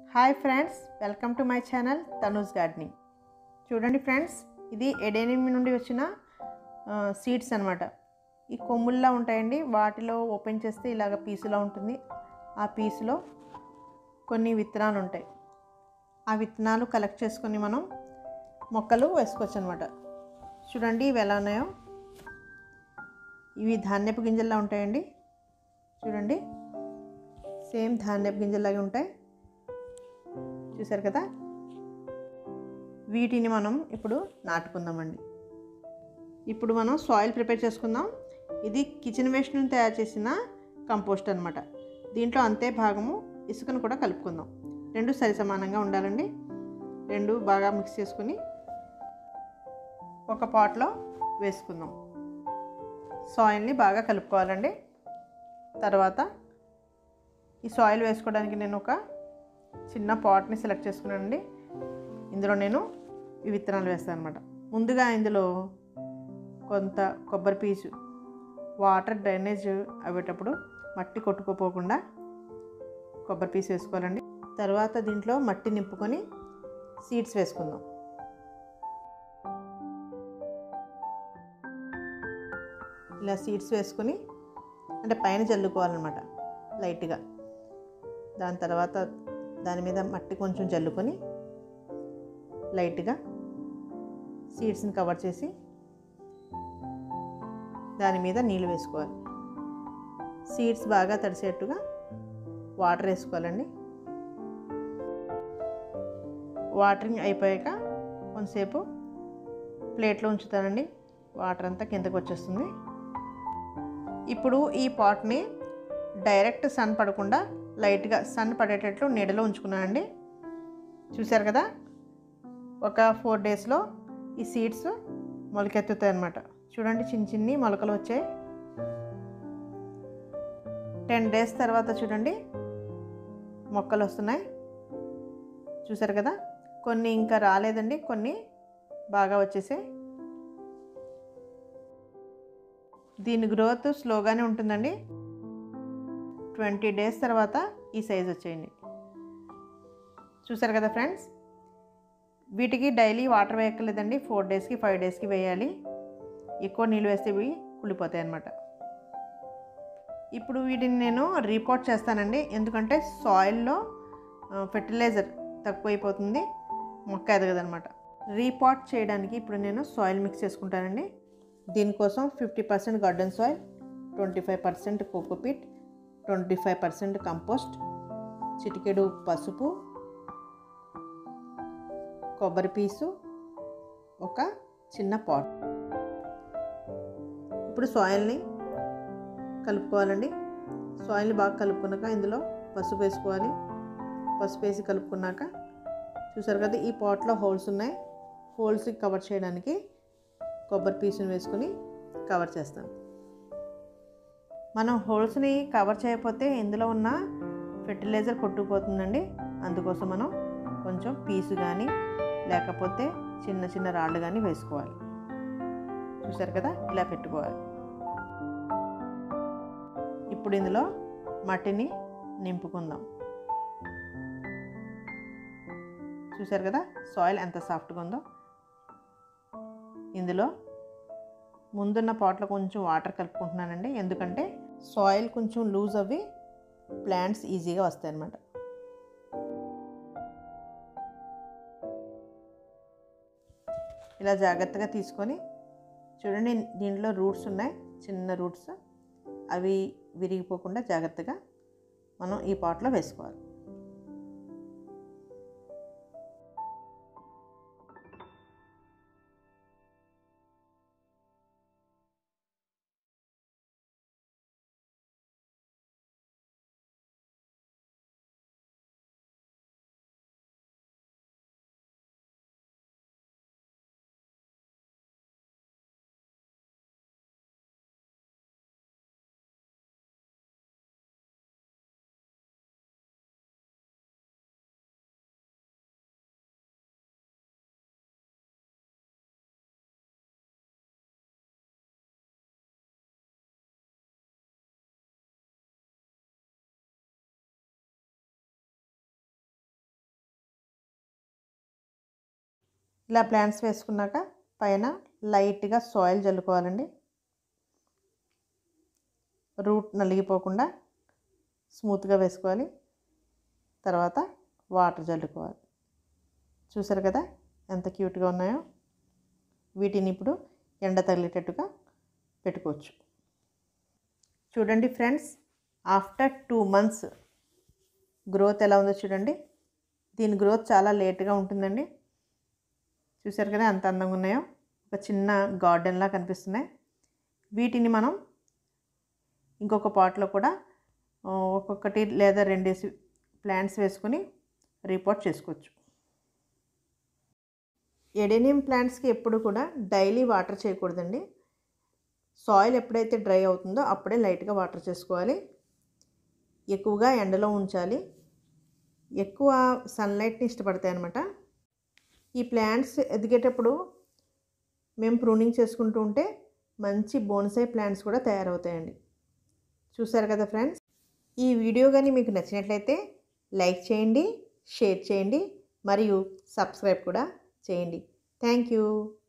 hi friends welcome to my channel Tanu's gardening చూడండి friends ఇది ఎడేనిమి నుండి వచ్చిన సీడ్స్ అనమాట ఈ కొమ్ముల్లా ఉంటాయండి వాటిలో ఓపెన్ చేస్తే ఇలాగ పీసులా ఉంటుంది ఆ పీసులో కొన్ని విత్తనాలు ఉంటాయి ఆ విత్తనాలు కలెక్ట్ చేసుకొని మనం మొక్కలు వేసుకోవచ్చు అనమాట చూడండి ఇవి ఎలా ఉన్నాయో ఇవి ధాన్యపు గింజల్లా ఉంటాయండి చూడండి సేమ్ ధాన్యపు గింజల్లాగే ఉంటాయి చూసారు కదా వీటిని మనం ఇప్పుడు నాటుకుందామండి ఇప్పుడు మనం సాయిల్ ప్రిపేర్ చేసుకుందాం ఇది కిచెన్ వేస్ట్ నుంచి తయారు చేసిన కంపోస్ట్ అనమాట దీంట్లో అంతే భాగము ఇసుకను కూడా కలుపుకుందాం రెండు సరి సమానంగా ఉండాలండి రెండు బాగా మిక్స్ చేసుకుని ఒక పాట్లో వేసుకుందాం సాయిల్ని బాగా కలుపుకోవాలండి తర్వాత ఈ సాయిల్ వేసుకోవడానికి నేను ఒక చిన్న పాట్ని సెలెక్ట్ చేసుకున్నానండి ఇందులో నేను ఈ విత్తనాలు వేస్తాను అనమాట ముందుగా ఇందులో కొంత కొబ్బరి పీచు వాటర్ డ్రైనేజ్ అయ్యేటప్పుడు మట్టి కొట్టుకోపోకుండా కొబ్బరి పీసు వేసుకోవాలండి తర్వాత దీంట్లో మట్టి నింపుకొని సీడ్స్ వేసుకుందాం ఇలా సీడ్స్ వేసుకొని అంటే పైన చల్లుకోవాలన్నమాట లైట్గా దాని తర్వాత దాని మీద మట్టి కొంచెం జల్లుకొని లైట్గా సీడ్స్ని కవర్ చేసి దాని మీద నీళ్ళు వేసుకోవాలి సీడ్స్ బాగా తడిసేట్టుగా వాటర్ వేసుకోవాలండి వాటరింగ్ అయిపోయాక కొంతసేపు ప్లేట్లో ఉంచుతానండి వాటర్ అంతా కిందకు వచ్చేస్తుంది ఇప్పుడు ఈ పాట్ని డైరెక్ట్ సన్ పడకుండా లైట్గా సన్ పడేటట్లు నీడలో ఉంచుకున్నానండి చూశారు కదా ఒక ఫోర్ డేస్లో ఈ సీడ్స్ మొలకెత్తుతాయి అన్నమాట చూడండి చిన్న చిన్ని మొలకలు వచ్చాయి టెన్ డేస్ తర్వాత చూడండి మొక్కలు వస్తున్నాయి చూసారు కదా కొన్ని ఇంకా రాలేదండి కొన్ని బాగా వచ్చేసాయి దీని గ్రోత్ స్లోగానే ఉంటుందండి ట్వంటీ డేస్ తర్వాత ఈ సైజ్ వచ్చేయండి చూసారు కదా ఫ్రెండ్స్ వీటికి డైలీ వాటర్ వేయక్కర్లేదండి ఫోర్ డేస్కి ఫైవ్ డేస్కి వేయాలి ఎక్కువ నీళ్ళు వేస్తే ఇవి కుళ్ళిపోతాయి అన్నమాట ఇప్పుడు వీటిని నేను రీపోర్ట్ చేస్తానండి ఎందుకంటే సాయిల్లో ఫెర్టిలైజర్ తక్కువైపోతుంది మొక్క ఎదగదనమాట రీపాట్ చేయడానికి ఇప్పుడు నేను సాయిల్ మిక్స్ చేసుకుంటానండి దీనికోసం fifty percent garden soil twenty five percent cocopeat twenty five percent compost చిటికెడు పసుపు కొబ్బరి పీసు ఒక చిన్న పాట్ ఇప్పుడు సాయిల్ని కలుపుకోవాలండి సాయిల్ని బాగా కలుపుకున్నాక ఇందులో పసుపు వేసుకోవాలి పసుపు వేసి కలుపుకున్నాక చూసారు కదా ఈ పాట్లో హోల్స్ ఉన్నాయి హోల్స్కి కవర్ చేయడానికి కొబ్బరి పీసుని వేసుకుని కవర్ చేస్తాను మనం హోల్స్ని కవర్ చేయకపోతే ఇందులో ఉన్న ఫెర్టిలైజర్ కొట్టుకుపోతుందండి అందుకోసం మనం కొంచెం పీసు కానీ లేకపోతే చిన్న చిన్న రాళ్ళు కానీ వేసుకోవాలి చూసారు కదా ఇలా పెట్టుకోవాలి ఇప్పుడు ఇందులో మట్టిని నింపుకుందాం చూసారు కదా సాయిల్ ఎంత సాఫ్ట్గా ఉందో ఇందులో ముందున్న పాట్లో కొంచెం వాటర్ కలుపుకుంటున్నానండి ఎందుకంటే సాయిల్ కొంచెం లూజ్ అవ్వి ప్లాంట్స్ ఈజీగా వస్తాయి అన్నమాట ఇలా జాగ్రత్తగా తీసుకొని చూడండి దీంట్లో రూట్స్ ఉన్నాయి చిన్న రూట్స్ అవి విరిగిపోకుండా జాగ్రత్తగా మనం ఈ పాట్లో వేసుకోవాలి ఇలా ప్లాంట్స్ వేసుకున్నాక పైన లైట్గా సాయిల్ చల్లుకోవాలండి రూట్ నలిగిపోకుండా స్మూత్గా వేసుకోవాలి తర్వాత వాటర్ చల్లుకోవాలి చూసారు కదా ఎంత క్యూట్గా ఉన్నాయో వీటిని ఇప్పుడు ఎండ తగిలేటట్టుగా పెట్టుకోవచ్చు చూడండి friends after two months growth ఎలా ఉందో చూడండి దీని గ్రోత్ చాలా లేట్గా ఉంటుందండి చూసారు కదా ఎంత అందంగా ఉన్నాయో ఒక చిన్న గార్డెన్లా కనిపిస్తున్నాయి వీటిని మనం ఇంకొక పాట్లో కూడా ఆ, ఒక్కొక్కటి లేదా రెండేసి ప్లాంట్స్ వేసుకొని రిపోర్ట్ చేసుకోవచ్చు ఎడేనియం ప్లాంట్స్కి ఎప్పుడు కూడా డైలీ వాటర్ చేయకూడదండి సాయిల్ ఎప్పుడైతే డ్రై అవుతుందో అప్పుడే లైట్గా వాటర్ చేసుకోవాలి ఎక్కువగా ఎండలో ఉంచాలి ఎక్కువ సన్లైట్ని ఇష్టపడతాయి అన్నమాట ఈ ప్లాంట్స్ ఎదిగేటప్పుడు మేము ప్రూనింగ్ చేసుకుంటూ ఉంటే మంచి బోన్సై ప్లాంట్స్ కూడా తయారవుతాయండి చూసారు కదా ఫ్రెండ్స్ ఈ వీడియో కానీ మీకు నచ్చినట్లయితే లైక్ చేయండి షేర్ చేయండి మరియు సబ్స్క్రైబ్ కూడా చేయండి థ్యాంక్ యూ